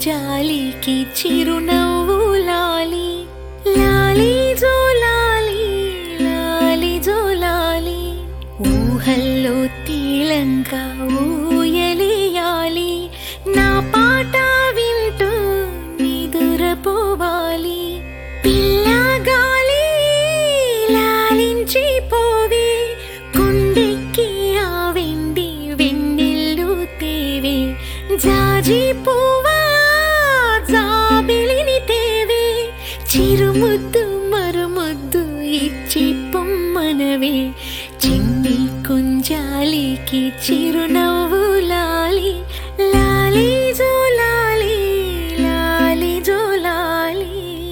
కుంజాలికి చిరునవ్వు లాలి లాలి జో లాలి లాలి జో లాలి ఊహల్లో తీలంగా ఊయలియాలి నా పాట వింటూ నిదురపోవాలి పిల్లగాలి లాలించి పోవే కొండెక్కి ఆ వెండి వెన్నెల్లు తేవే జాజి పువ్వా జాబిలిని తేవే చిరుముద్దు మరుముద్దు ఇచ్చి పొమ్మనవే చిన్ని కుంజాలికి చిరునవ్వు లాలి లాలి జో లాలి లాలి జో లాలి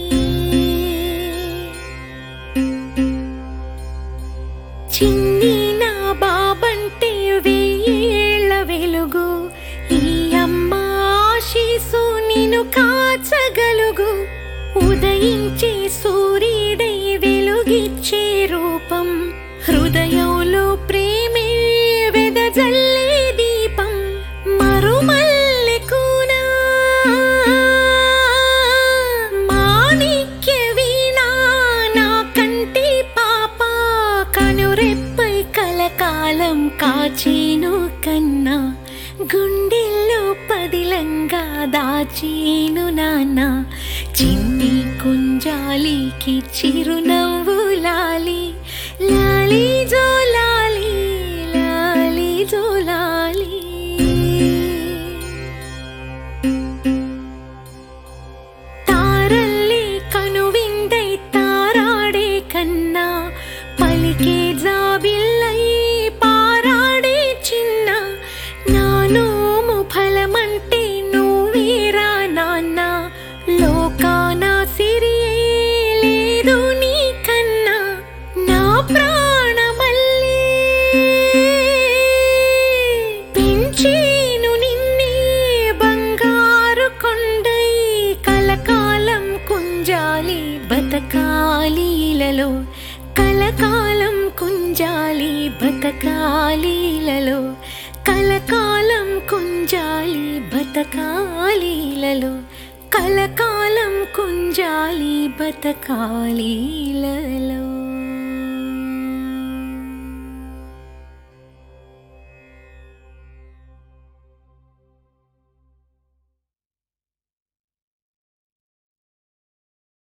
చిన్ని నా బాబంటే వెయ్యేళ్ల వెలుగు ఈ అమ్మ ఆశీసు నిన్ను కాచగలుగు ఉదయించే సూర్యుడై వెలుగిచ్చే రూపం హృదయంలో ప్రేమే వెదజల్లే దీపం మరుమల్లె కూనా మాణిక్య వీణా నా కంటి పాప కనురెప్పై కలకాలం కాచేను కన్నా గుండెల్లో పదిలంగా దాచేను నాన్న చిన్ని కుంజాలికి చిరునవ్వు లాలి లాలి జో లాలి లాలి జో లాలి తారల్లే కనువిందై తారాడే కన్నా పలికే జాబిల్లై పారాడే చిన్న నానోము ఫలమంటే నువ్వేరా నాన్న లోకాన సిరియే లేదు నీ కన్నా నా ప్రాణమల్లే పెంచేను నిన్నే బంగారు కొండై కలకాలం కుంజాలి బతకాలి ఇలలో కలకాలం కుంజాలి బతకాలి ఇలలో కలకాలం కుంజాలి బతకాలి ఇలలో కలకాలం కుంజాలి బతకాలి ఇలలో